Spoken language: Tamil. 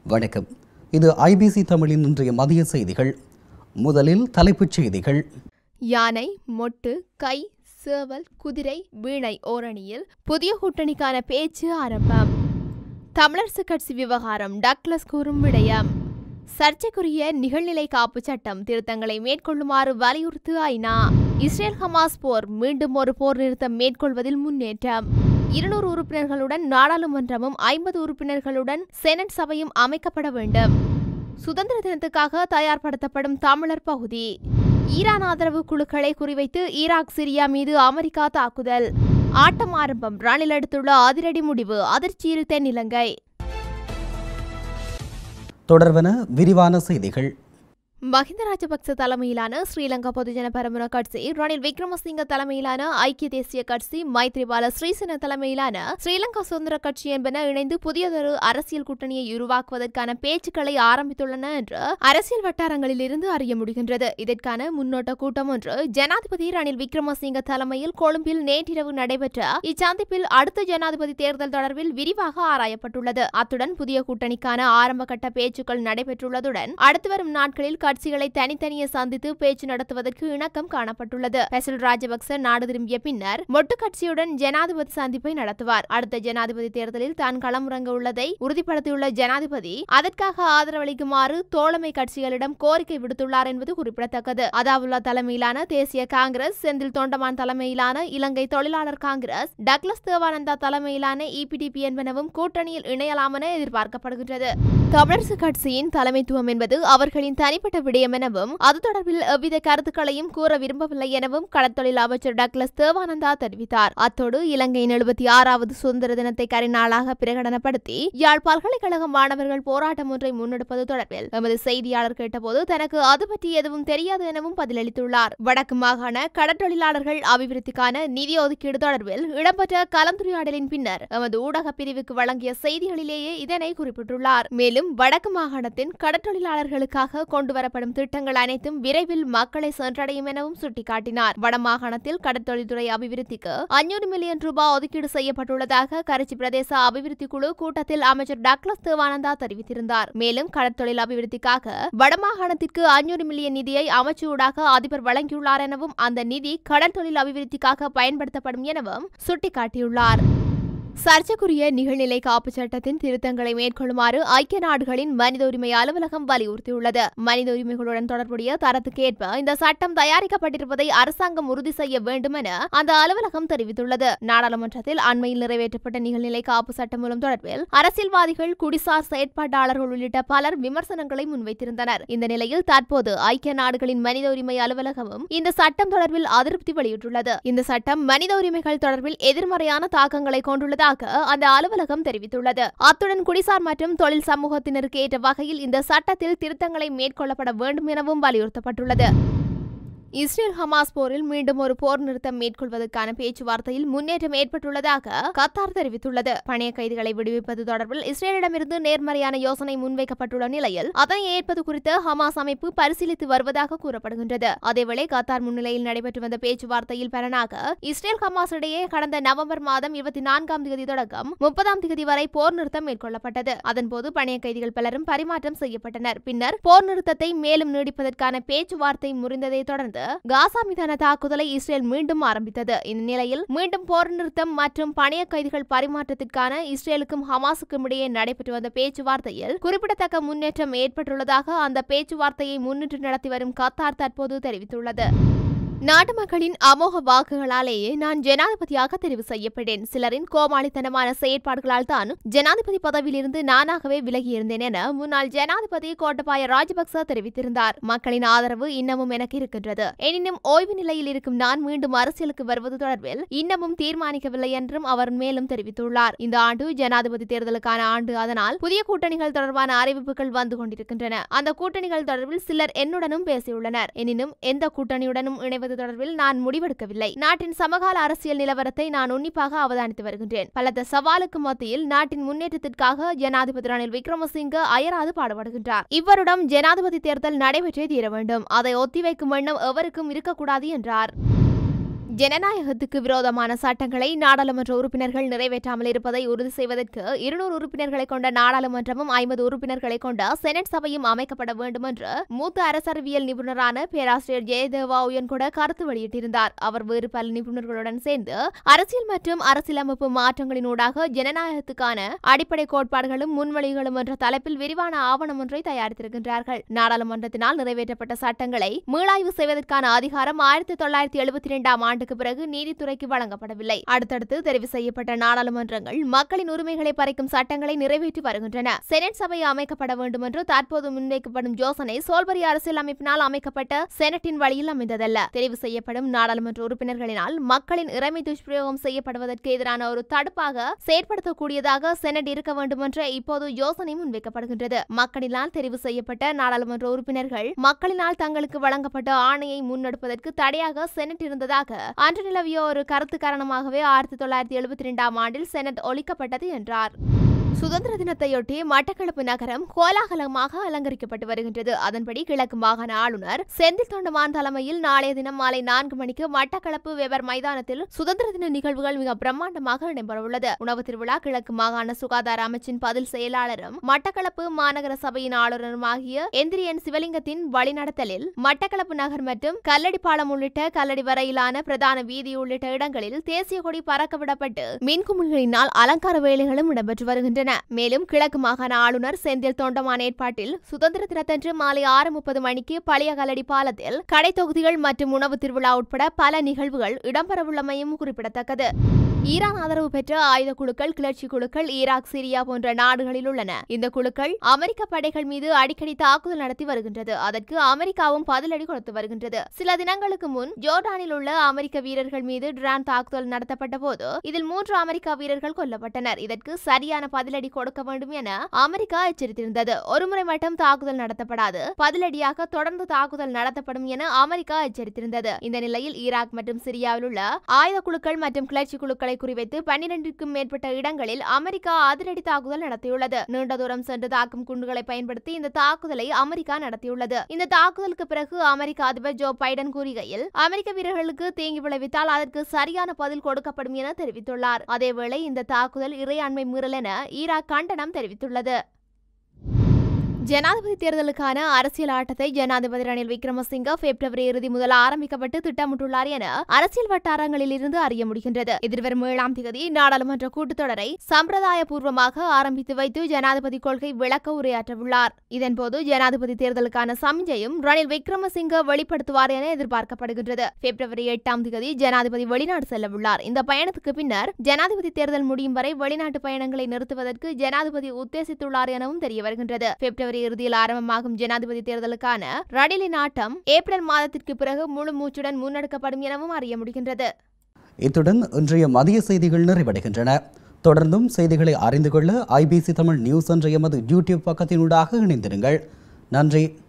வணக்கம் இது ஐபிசி தமிழின் இன்றைய மதிய செய்திகள் முதலில் தலைப்புச் செய்திகள் யானை மொட்டு கை சேவல் குதிரை வீணை ஓரணியில் புதிய கூட்டணிக்கான பேச்சு ஆரம்பம் தமிழரசு கட்சி விவகாரம் டக்ளஸ் கூறும் விடயம் சர்ச்சைக்குரிய நிகழ்நிலை காப்பு சட்டம் திருத்தங்களை மேற்கொள்ளுமாறு வலியுறுத்து ஐநா இஸ்ரேல் ஹமாஸ் போர் மீண்டும் ஒரு போர் நிறுத்தம் மேற்கொள்வதில் முன்னேற்றம் இருநூறு உறுப்பினர்களுடன் நாடாளுமன்றமும் ஐம்பது உறுப்பினர்களுடன் செனட் சபையும் அமைக்கப்பட வேண்டும் சுதந்திர தினத்துக்காக தயார்படுத்தப்படும் தமிழர் பகுதி ஈரான் ஆதரவு குழுக்களை குறிவைத்து ஈராக் சிரியா மீது அமெரிக்கா தாக்குதல் ஆட்டம் ஆரம்பம் ரணில் எடுத்துள்ள அதிரடி முடிவு அதிர்ச்சியில் தென்னிலங்கை தொடர்வன விரிவான செய்திகள் மஹிந்த ராஜபக்ச தலைமையிலான ஸ்ரீலங்கா பொதுஜன பரமுன கட்சி ரணில் விக்ரமசிங்க தலைமையிலான ஐக்கிய தேசிய கட்சி மைத்ரிபால ஸ்ரீசேன தலைமையிலான ஸ்ரீலங்கா சுதந்திர கட்சி என்பன இணைந்து புதியதொரு அரசியல் கூட்டணியை உருவாக்குவதற்கான பேச்சுக்களை ஆரம்பித்துள்ளன என்று அரசியல் வட்டாரங்களில் இருந்து அறிய முடிகின்றது இதற்கான முன்னோட்ட கூட்டம் ஒன்று ஜனாதிபதி ரணில் விக்ரமசிங்க தலைமையில் கொழும்பில் நேற்றிரவு நடைபெற்ற இச்சந்திப்பில் அடுத்த ஜனாதிபதி தேர்தல் தொடர்பில் விரிவாக ஆராயப்பட்டுள்ளது அத்துடன் புதிய கூட்டணிக்கான ஆரம்ப கட்ட பேச்சுக்கள் நடைபெற்றுள்ளதுடன் அடுத்து வரும் நாட்களில் கட்சிகளை தனித்தனியே சந்தித்து பேச்சு நடத்துவதற்கு இணக்கம் காணப்பட்டுள்ளது பெசல் ராஜபக்ச நாடு திரும்பிய பின்னர் மொட்டு கட்சியுடன் ஜனாதிபதி சந்திப்பை நடத்துவார் அடுத்த ஜனாதிபதி தேர்தலில் தான் களமிறங்க உள்ளதை உறுதிப்படுத்தியுள்ள ஜனாதிபதி அதற்காக ஆதரவளிக்குமாறு தோழமை கட்சிகளிடம் கோரிக்கை விடுத்துள்ளார் என்பது குறிப்பிடத்தக்கது அதாவுல்லா தலைமையிலான தேசிய காங்கிரஸ் செந்தில் தொண்டமான் தலைமையிலான இலங்கை தொழிலாளர் காங்கிரஸ் டக்ளஸ் தேவானந்தா தலைமையிலான இபிடிபி என்பனவும் கூட்டணியில் இணையலாம் என எதிர்பார்க்கப்படுகின்றது தமிழரசு கட்சியின் தலைமைத்துவம் என்பது அவர்களின் தனிப்பட்ட விடயம் எனவும் அது தொடர்பில் எவ்வித கருத்துக்களையும் கூற விரும்பவில்லை எனவும் கடற்தொழில் அமைச்சர் டக்ளஸ் தேவானந்தா தெரிவித்தார் அத்தோடு இலங்கையின் எழுபத்தி ஆறாவது சுதந்திர தினத்தை கரிநாளாக பிரகடனப்படுத்தி யாழ் பல்கலைக்கழக மாணவர்கள் போராட்டம் ஒன்றை முன்னெடுப்பது தொடர்பில் எமது செய்தியாளர் கேட்டபோது தனக்கு அது பற்றி எதுவும் தெரியாது எனவும் பதிலளித்துள்ளார் வடக்கு மாகாண கடற்தொழிலாளர்கள் அபிவிருத்திக்கான நிதி ஒதுக்கீடு தொடர்பில் இடம்பெற்ற கலந்துரையாடலின் பின்னர் எமது ஊடக பிரிவுக்கு வழங்கிய செய்திகளிலேயே இதனை குறிப்பிட்டுள்ளார் மேலும் வடக்கு மாகாணத்தின் கடற்தொழிலாளர்களுக்காக கொண்டுவரப்படும் திட்டங்கள் அனைத்தும் விரைவில் மக்களை சென்றடையும் எனவும் சுட்டிக்காட்டினார் வடமாகாணத்தில் கடற்தொழில்துறை அபிவிருத்திக்கு அஞ்சூறு மில்லியன் ரூபாய் ஒதுக்கீடு செய்யப்பட்டுள்ளதாக கரைச்சி பிரதேச அபிவிருத்தி குழு கூட்டத்தில் அமைச்சர் டக்ளஸ் தேவானந்தா தெரிவித்திருந்தார் மேலும் கடற்தொழில் அபிவிருத்திக்காக வடமாகாணத்திற்கு அஞ்சூறு மில்லியன் நிதியை அமைச்சூடாக அதிபர் வழங்கியுள்ளார் எனவும் அந்த நிதி கடற்தொழில் அபிவிருத்திக்காக பயன்படுத்தப்படும் எனவும் சுட்டிக்காட்டியுள்ளார் சர்ச்சைக்குரிய நிகழ்நிலை காப்பு சட்டத்தின் திருத்தங்களை மேற்கொள்ளுமாறு ஐக்கிய நாடுகளின் மனித உரிமை அலுவலகம் வலியுறுத்தியுள்ளது மனித உரிமைகளுடன் தொடர்புடைய தரத்துக்கேற்ப இந்த சட்டம் தயாரிக்கப்பட்டிருப்பதை அரசாங்கம் உறுதி செய்ய வேண்டும் என அந்த அலுவலகம் தெரிவித்துள்ளது நாடாளுமன்றத்தில் அண்மையில் நிறைவேற்றப்பட்ட நிகழ்நிலை காப்பு சட்டம் மூலம் தொடர்பில் அரசியல்வாதிகள் குடிசார் செயற்பாட்டாளர்கள் உள்ளிட்ட பலர் விமர்சனங்களை முன்வைத்திருந்தனர் இந்த நிலையில் தற்போது ஐக்கிய நாடுகளின் மனித உரிமை அலுவலகமும் இந்த சட்டம் தொடர்பில் அதிருப்தி வெளியிட்டுள்ளது இந்த சட்டம் மனித உரிமைகள் தொடர்பில் எதிர்மறையான தாக்கங்களை கொண்டுள்ளதாக அந்த அலுவலகம் தெரிவித்துள்ளது அத்துடன் குடிசார் மற்றும் தொழில் சமூகத்தினருக்கு ஏற்ற வகையில் இந்த சட்டத்தில் திருத்தங்களை மேற்கொள்ளப்பட வேண்டும் எனவும் வலியுறுத்தப்பட்டுள்ளது இஸ்ரேல் ஹமாஸ் போரில் மீண்டும் ஒரு போர் நிறுத்தம் மேற்கொள்வதற்கான பேச்சுவார்த்தையில் முன்னேற்றம் ஏற்பட்டுள்ளதாக கத்தார் தெரிவித்துள்ளது பணைய கைதிகளை விடுவிப்பது தொடர்பில் இஸ்ரேலிடமிருந்து நேர்மறையான யோசனை முன்வைக்கப்பட்டுள்ள நிலையில் அதனை ஏற்பது குறித்து ஹமாஸ் அமைப்பு பரிசீலித்து வருவதாக கூறப்படுகின்றது அதேவேளை கத்தார் முன்னிலையில் நடைபெற்று வந்த பேச்சுவார்த்தையில் பலனாக இஸ்ரேல் ஹமாஸ் இடையே கடந்த நவம்பர் மாதம் இருபத்தி நான்காம் தேதி தொடக்கம் முப்பதாம் தேதி வரை போர் நிறுத்தம் மேற்கொள்ளப்பட்டது அதன்போது பணைய கைதிகள் பலரும் பரிமாற்றம் செய்யப்பட்டனர் பின்னர் போர் நிறுத்தத்தை மேலும் நீடிப்பதற்கான பேச்சுவார்த்தை முறிந்ததை தொடர்ந்து காசா மீதான தாக்குதலை இஸ்ரேல் மீண்டும் ஆரம்பித்தது இந்நிலையில் மீண்டும் போர் நிறுத்தம் மற்றும் பணைய கைதிகள் பரிமாற்றத்திற்கான இஸ்ரேலுக்கும் ஹமாஸுக்கும் இடையே நடைபெற்று வந்த பேச்சுவார்த்தையில் குறிப்பிடத்தக்க முன்னேற்றம் ஏற்பட்டுள்ளதாக அந்த பேச்சுவார்த்தையை முன்னின்று நடத்தி வரும் கத்தார் தற்போது தெரிவித்துள்ளது நாட்டு மக்களின் அமோக வாக்குகளாலேயே நான் ஜனாதிபதியாக தெரிவு செய்யப்பட்டேன் சிலரின் கோமாளித்தனமான செயற்பாடுகளால் தான் ஜனாதிபதி பதவியிலிருந்து நானாகவே விலகியிருந்தேன் என முன்னாள் ஜனாதிபதி கோட்டபாய ராஜபக்ச தெரிவித்திருந்தார் மக்களின் ஆதரவு இன்னமும் எனக்கு இருக்கின்றது எனினும் ஓய்வு நிலையில் இருக்கும் நான் மீண்டும் அரசியலுக்கு வருவது தொடர்பில் இன்னமும் தீர்மானிக்கவில்லை என்றும் அவர் மேலும் தெரிவித்துள்ளார் இந்த ஆண்டு ஜனாதிபதி தேர்தலுக்கான ஆண்டு அதனால் புதிய கூட்டணிகள் தொடர்பான அறிவிப்புகள் வந்து கொண்டிருக்கின்றன அந்த கூட்டணிகள் தொடர்பில் சிலர் என்னுடனும் பேசியுள்ளனர் எனினும் எந்த கூட்டணியுடனும் இணைவது தொடர்பில் நான் முடிவெடுக்கவில்லை நாட்டின் சமகால அரசியல் நிலவரத்தை நான் உன்னிப்பாக அவதானித்து வருகின்றேன் பலத்த சவாலுக்கு மத்தியில் நாட்டின் முன்னேற்றத்திற்காக ஜனாதிபதி ரணில் விக்ரமசிங்க அயராது பாடுபடுகின்றார் இவ்வருடம் ஜனாதிபதி தேர்தல் நடைபெற்றே தீர வேண்டும் அதை ஒத்திவைக்கும் எண்ணம் எவருக்கும் இருக்கக்கூடாது என்றார் ஜனநாயகத்துக்கு விரோதமான சட்டங்களை நாடாளுமன்ற உறுப்பினர்கள் நிறைவேற்றாமல் இருப்பதை உறுதி செய்வதற்கு இருநூறு உறுப்பினர்களை கொண்ட நாடாளுமன்றமும் ஐம்பது உறுப்பினர்களை கொண்ட செனட் சபையும் அமைக்கப்பட வேண்டும் என்று மூத்த அரசறிவியல் நிபுணரான பேராசிரியர் ஜெயதேவா உயன்கூட கருத்து வெளியிட்டிருந்தார் அவர் வேறு பல நிபுணர்களுடன் சேர்ந்து அரசியல் மற்றும் அரசியலமைப்பு மாற்றங்களின் ஊடாக ஜனநாயகத்துக்கான அடிப்படை கோட்பாடுகளும் முன்வழிகளும் என்ற தலைப்பில் விரிவான ஆவணம் ஒன்றை தயாரித்திருக்கின்றார்கள் நாடாளுமன்றத்தினால் நிறைவேற்றப்பட்ட சட்டங்களை மீளாய்வு செய்வதற்கான அதிகாரம் ஆயிரத்தி தொள்ளாயிரத்தி எழுபத்தி இரண்டாம் ஆண்டுக்கு பிறகு நீதித்துறைக்கு வழங்கப்படவில்லை அடுத்தடுத்து தெரிவு செய்யப்பட்ட நாடாளுமன்றங்கள் மக்களின் உரிமைகளை பறிக்கும் சட்டங்களை நிறைவேற்றி வருகின்றன செனட் சபை அமைக்கப்பட வேண்டும் என்று தற்போது முன்வைக்கப்படும் யோசனை சோல்பரி அரசியல் அமைப்பினால் அமைக்கப்பட்ட செனட்டின் வழியில் அமைந்ததல்ல தெரிவு செய்யப்படும் நாடாளுமன்ற உறுப்பினர்களினால் மக்களின் இறைமை துஷ்பிரயோகம் செய்யப்படுவதற்கு எதிரான ஒரு தடுப்பாக செயற்படுத்தக்கூடியதாக செனட் இருக்க வேண்டும் என்ற இப்போது யோசனை முன்வைக்கப்படுகின்றது மக்களினால் தெரிவு செய்யப்பட்ட நாடாளுமன்ற உறுப்பினர்கள் மக்களினால் தங்களுக்கு வழங்கப்பட்ட ஆணையை முன்னெடுப்பதற்கு தடையாக செனட் இருந்ததாக அன்று நிலவிய ஒரு கருத்து காரணமாகவே ஆயிரத்தி தொள்ளாயிரத்தி எழுபத்தி இரண்டாம் ஆண்டில் செனட் ஒழிக்கப்பட்டது என்றார் சுதந்திர தினத்தையொட்டி மட்டக்களப்பு நகரம் கோலாகலமாக அலங்கரிக்கப்பட்டு வருகின்றது அதன்படி கிழக்கு மாகாண ஆளுநர் செந்தில் தொண்டமான் தலைமையில் நாளைய தினம் மாலை நான்கு மணிக்கு மட்டக்களப்பு வெவர் மைதானத்தில் சுதந்திர தின நிகழ்வுகள் மிக பிரம்மாண்டமாக இடம்பெறவுள்ளது உணவு திருவிழா கிழக்கு மாகாண சுகாதார அமைச்சின் பதில் செயலாளரும் மட்டக்களப்பு மாநகர சபையின் ஆளுநருமாகிய எந்திரியன் சிவலிங்கத்தின் வழிநடத்தலில் மட்டக்களப்பு நகர் மற்றும் கல்லடிப்பாலம் உள்ளிட்ட கல்லடி வரையிலான பிரதான வீதி உள்ளிட்ட இடங்களில் தேசிய கொடி பறக்கவிடப்பட்டு மின்குமிழ்களினால் அலங்கார வேலைகளும் இடம்பெற்று வருகின்றன மேலும் கிழக்கு மாகாண ஆளுநர் செந்தில் தொண்டமான் ஏற்பாட்டில் சுதந்திர தினத்தன்று மாலை ஆறு முப்பது மணிக்கு பழைய கல்லடி பாலத்தில் கடை தொகுதிகள் மற்றும் உணவு திருவிழா உட்பட பல நிகழ்வுகள் இடம்பெறவுள்ளமையும் குறிப்பிடத்தக்கது ஈரான் ஆதரவு பெற்ற ஆயுத குழுக்கள் கிளர்ச்சி குழுக்கள் ஈராக் சிரியா போன்ற நாடுகளில் உள்ளன இந்த குழுக்கள் அமெரிக்க படைகள் மீது அடிக்கடி தாக்குதல் நடத்தி வருகின்றது அதற்கு அமெரிக்காவும் பதிலடி கொடுத்து வருகின்றது சில தினங்களுக்கு முன் ஜோர்டானில் உள்ள அமெரிக்க வீரர்கள் மீது ட்ரான் தாக்குதல் நடத்தப்பட்ட போது இதில் மூன்று அமெரிக்க வீரர்கள் கொல்லப்பட்டனர் இதற்கு சரியான பதிலடி கொடுக்க வேண்டும் என அமெரிக்கா எச்சரித்திருந்தது ஒருமுறை மட்டும் தாக்குதல் நடத்தப்படாது பதிலடியாக தொடர்ந்து தாக்குதல் நடத்தப்படும் என அமெரிக்கா எச்சரித்திருந்தது இந்த நிலையில் ஈராக் மற்றும் சிரியாவில் உள்ள ஆயுத குழுக்கள் மற்றும் கிளர்ச்சி குழுக்களை குறிவைத்து பன்னிரண்டிற்கும் மேற்பட்ட இடங்களில் அமெரிக்கா அதிரடி தாக்குதல் நடத்தியுள்ளது நீண்ட தூரம் சென்று தாக்கும் குண்டுகளை பயன்படுத்தி இந்த தாக்குதலை அமெரிக்கா நடத்தியுள்ளது இந்த தாக்குதலுக்கு பிறகு அமெரிக்க அதிபர் ஜோ பைடன் கூறுகையில் அமெரிக்க வீரர்களுக்கு தீங்கி விளைவித்தால் அதற்கு சரியான பதில் கொடுக்கப்படும் என தெரிவித்துள்ளார் அதேவேளை இந்த தாக்குதல் இறையாண்மை மீறல் என ஈராக் கண்டனம் தெரிவித்துள்ளது ஜனாதிபதி தேர்தலுக்கான அரசியல் ஆட்டத்தை ஜனாதிபதி ரணில் விக்ரமசிங்க பிப்ரவரி இறுதி முதல் ஆரம்பிக்கப்பட்டு திட்டமிட்டுள்ளார் என அரசியல் வட்டாரங்களில் இருந்து அறிய முடிகின்றது எதிர்வரும் ஏழாம் தேதி நாடாளுமன்ற கூட்டத்தொடரை சம்பிரதாய பூர்வமாக ஆரம்பித்து வைத்து ஜனாதிபதி கொள்கை விளக்க உரையாற்றவுள்ளார் இதன்போது ஜனாதிபதி தேர்தலுக்கான சமிஞ்சையும் ரணில் விக்ரமசிங்க வெளிப்படுத்துவார் என எதிர்பார்க்கப்படுகின்றது பிப்ரவரி எட்டாம் தேதி ஜனாதிபதி வெளிநாடு செல்லவுள்ளார் இந்த பயணத்துக்கு பின்னர் ஜனாதிபதி தேர்தல் முடியும் வரை வெளிநாட்டு பயணங்களை நிறுத்துவதற்கு ஜனாதிபதி உத்தேசித்துள்ளார் எனவும் தெரிய வருகின்றது பிப்ரவரி இறுதியில் ஆரம்பமாகும் ஜனாதிபதி தேர்தலுக்கான ரணிலின் ஆட்டம் ஏப்ரல் மாதத்திற்கு பிறகு முழு மூச்சுடன் முன்னெடுக்கப்படும் எனவும் அறிய முடிகின்றது இத்துடன் இன்றைய மதிய செய்திகள் நிறைவடைகின்றன தொடர்ந்தும் செய்திகளை அறிந்து கொள்ள ஐபிசி தமிழ் நியூஸ் என்ற எமது யூடியூப் பக்கத்தினூடாக இணைந்திருங்கள் நன்றி